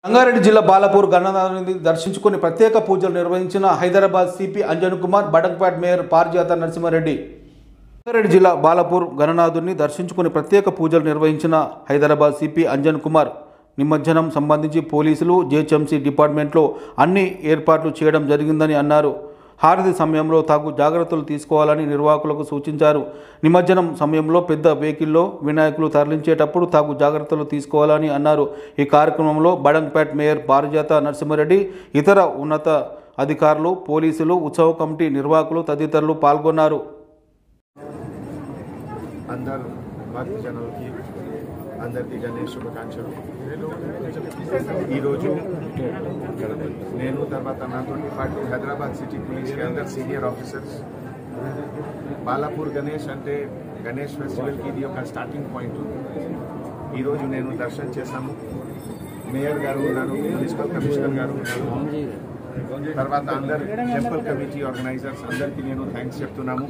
రంగారెడ్డి జిల్లా బాలపూర్ గణనాథుని దర్శించుకుని ప్రత్యేక పూజలు నిర్వహించిన హైదరాబాద్ సిపి అంజన్ కుమార్ బడంగ్పేట్ మేయర్ పారిజాత నరసింహారెడ్డి రంగారెడ్డి జిల్లా బాలపూర్ గణనాథుని దర్శించుకుని ప్రత్యేక పూజలు నిర్వహించిన హైదరాబాద్ సిపి అంజన్ కుమార్ నిమజ్జనం సంబంధించి పోలీసులు జేహెచ్ఎంసీ డిపార్ట్మెంట్లో అన్ని ఏర్పాట్లు చేయడం జరిగిందని అన్నారు హారతి సమయంలో తగు జాగ్రత్తలు తీసుకోవాలని నిర్వాహకులకు సూచించారు నిమజ్జనం సమయంలో పెద్ద వెహికల్లో వినాయకులు తరలించేటప్పుడు తగు జాగ్రత్తలు తీసుకోవాలని అన్నారు ఈ కార్యక్రమంలో బడంగ్పేట్ మేయర్ పారిజాత నరసింహారెడ్డి ఇతర ఉన్నత అధికారులు పోలీసులు ఉత్సవ కమిటీ నిర్వాహకులు తదితరులు పాల్గొన్నారు అందరు భక్తజనులకి అందరికీ గణేష్ శుభాకాంక్షలు ఈరోజు నేను తర్వాత నాతో పాటు హైదరాబాద్ సిటీ పోలీస్కి అందరు సీనియర్ ఆఫీసర్స్ బాలాపూర్ గణేష్ అంటే గణేష్ ఫెస్టివల్కి ఇది ఒక స్టార్టింగ్ పాయింట్ ఈరోజు నేను దర్శనం చేశాము మేయర్ గారు ఉన్నారు మున్సిపల్ కమిషనర్ గారు ఉన్నారు తర్వాత అందరు టెంపుల్ కమిటీ ఆర్గనైజర్స్ అందరికీ నేను థ్యాంక్స్ చెప్తున్నాము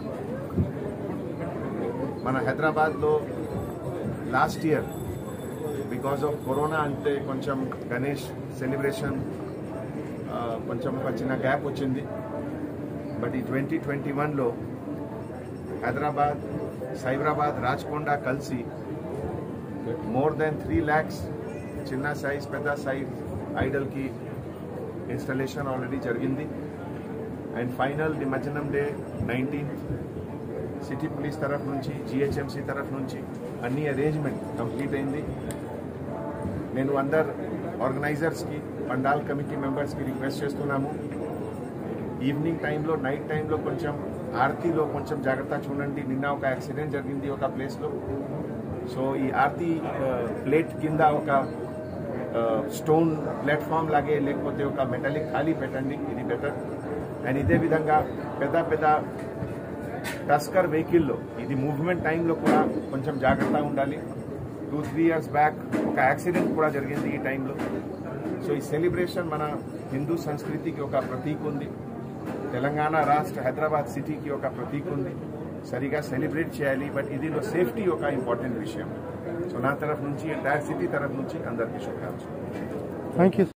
మన హైదరాబాద్లో last year because of corona అంటే కొంచెం గణేష్ సెలబ్రేషన్ కొంచెం ఒక చిన్న గ్యాప్ వచ్చింది బట్ ఈ ట్వంటీ ట్వంటీ వన్లో హైదరాబాద్ సైబరాబాద్ రాచకొండ కలిసి మోర్ దెన్ త్రీ ల్యాక్స్ చిన్న సైజ్ పెద్ద సైజ్ ఐడల్కి ఇన్స్టలేషన్ ఆల్రెడీ జరిగింది అండ్ ఫైనల్ నిమజ్జనం డే నైన్టీన్త్ సిటీ పోలీస్ తరఫు నుంచి జిహెచ్ఎంసీ తరఫు నుంచి అన్ని అరేంజ్మెంట్ కంప్లీట్ అయింది నేను అందరు ఆర్గనైజర్స్కి పండాల్ కమిటీ మెంబర్స్కి రిక్వెస్ట్ చేస్తున్నాము ఈవినింగ్ టైంలో నైట్ టైంలో కొంచెం ఆర్తీలో కొంచెం జాగ్రత్త చూడండి నిన్న ఒక యాక్సిడెంట్ జరిగింది ఒక ప్లేస్లో సో ఈ ఆర్తి ప్లేట్ కింద ఒక స్టోన్ ప్లాట్ఫామ్ లాగే లేకపోతే ఒక మెటాలిక్ ఖాళీ పెట్టండి ఇది బెటర్ అండ్ ఇదే విధంగా పెద్ద పెద్ద టస్కర్ వెహికల్లో ఇది మూవ్మెంట్ టైంలో కూడా కొంచెం జాగ్రత్తగా ఉండాలి టూ త్రీ ఇయర్స్ బ్యాక్ ఒక యాక్సిడెంట్ కూడా జరిగింది ఈ టైంలో సో ఈ సెలబ్రేషన్ మన హిందూ సంస్కృతికి ఒక ప్రతీక ఉంది తెలంగాణ రాష్ట్ర హైదరాబాద్ సిటీకి ఒక ప్రతీక ఉంది సరిగా సెలబ్రేట్ చేయాలి బట్ ఇదిలో సేఫ్టీ ఒక ఇంపార్టెంట్ విషయం సో నా తరఫు నుంచి ఎంటైర్ సిటీ తరఫు నుంచి అందరికీ శుభాకాంక్షలు థ్యాంక్ యూ